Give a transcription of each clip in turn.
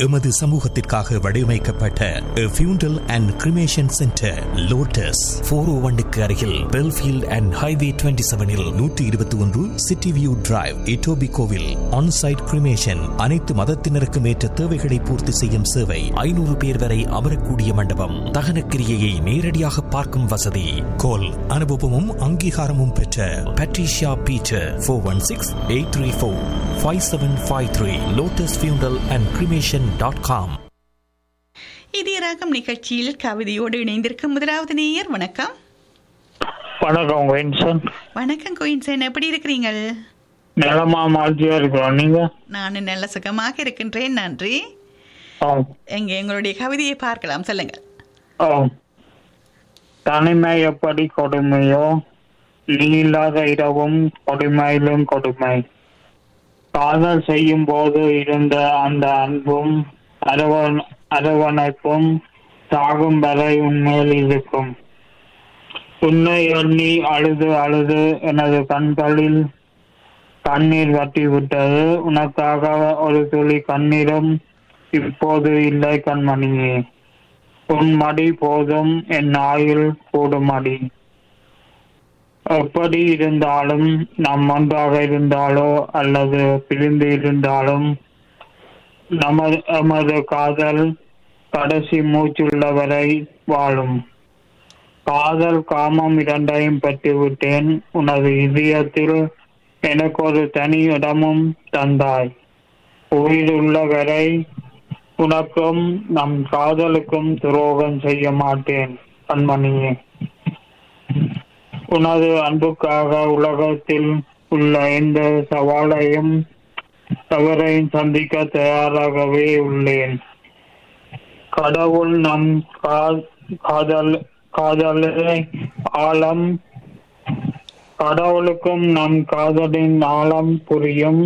எமது சமூகத்திற்காக வடிவமைக்கப்பட்ட funeral and cremation centre Lotus four O ஒன்னுக்கு அருகில் பெல்ஃபீல்ட் அண்ட் ஹைவே டுவெண்ட்டி செவனில் நூற்றி இருபத்தி ஒன்று சிட்டி வியூ டிரைவ் இட்டோபி கோவில் ஆன்சைட் கிரிமேஷன் அனைத்து மதத்தினருக்கும் ஏற்ற தேவைகளை பூர்த்தி செய்யும் சேவை ஐநூறு பேர் வரை அமரக்கூடிய மண்டபம் தகனக்கிரியையை நேரடியாக பார்க்கும் வசதி கோல் அனுபவமும் அங்கீகாரமும் பெற்ற Patricia Peter four one six eight three four five seven five three Lotus funeral and cremation dot com இதய ராகம் நிகழ்ச்சியில் கவிதையோடு இணைந்திருக்கும் முதலாவது நேயர் வணக்கம் வணக்கம் வென்சன் வணக்கம் கோயின்சன் எப்படி இருக்கிறீங்கள் நிலமா மாற்றியா இருக்கிறோம் நீங்க நான் நல்ல சுகமாக இருக்கின்றேன் நன்றி ஆம் எங்க எங்களுடைய கவிதையை பார்க்கலாம் சொல்லுங்கள் ஆம் தனிமை எப்படி கொடுமையோ நீ இல்லாத இரவும் கொடுமையிலும் கொடுமை காதல் செய்யும் போது இருந்த அந்த அன்பும் அரவண அரவணைப்பும் சாகும் வரை உண்மையில் இருக்கும் உன்னை எண்ணி அழுது அழுது எனது கண்களில் கண்ணீர் வட்டி விட்டது உனக்காக ஒரு துளி கண்ணீரும் இப்போது இல்லை கண்மணியே உன் மடி போதும் என் ஆயுள் கூடும் மடி எப்படி இருந்தாலும் நாம் ஒன்றாக இருந்தாலோ அல்லது பிரிந்து இருந்தாலும் நமது நமது காதல் கடைசி மூச்சுள்ளவரை வாழும் காதல் காமம் இரண்டையும் பெற்றுவிட்டேன் உனது இதயத்தில் எனக்கு ஒரு தனி இடமும் தந்தாய் உயிருள்ள வரை உனக்கும் நம் காதலுக்கும் துரோகம் செய்ய மாட்டேன் கண்மணியே உனது அன்புக்காக உலகத்தில் உள்ள எந்த சவாலையும் தவறையும் சந்திக்க தயாராகவே உள்ளேன் கடவுள் நம் கா- காதல் காதலை ஆழம் கடவுளுக்கும் நம் காதலின் ஆழம் புரியும்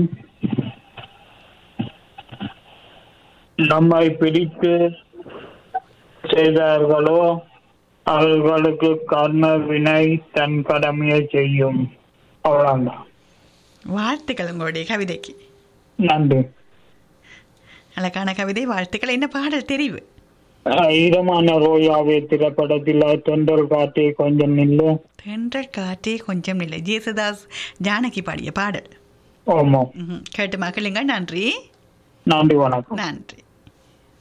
நம்மை பிடித்து செய்தார்களோ அவர்களுக்கு கர்ண வினை தன் கடமையை செய்யும் அவ்வளவுதான் வாழ்த்துக்கள் உங்களுடைய கவிதைக்கு நன்றி அழகான கவிதை வாழ்த்துக்கள் என்ன பாடல் தெரிவு அஹ் ஈரமான ரோயாவே திரைப்படத்தில் தென்றல் காட்டி கொஞ்சம் நில்லு தென்றல் காற்றே கொஞ்சம் இல்லை ஜேசுதாஸ் ஜானகி பாடிய பாடல் ஆமாம் ம்ஹும். கேட்டு மகிழுங்க நன்றி நன்றி வணக்கம் நன்றி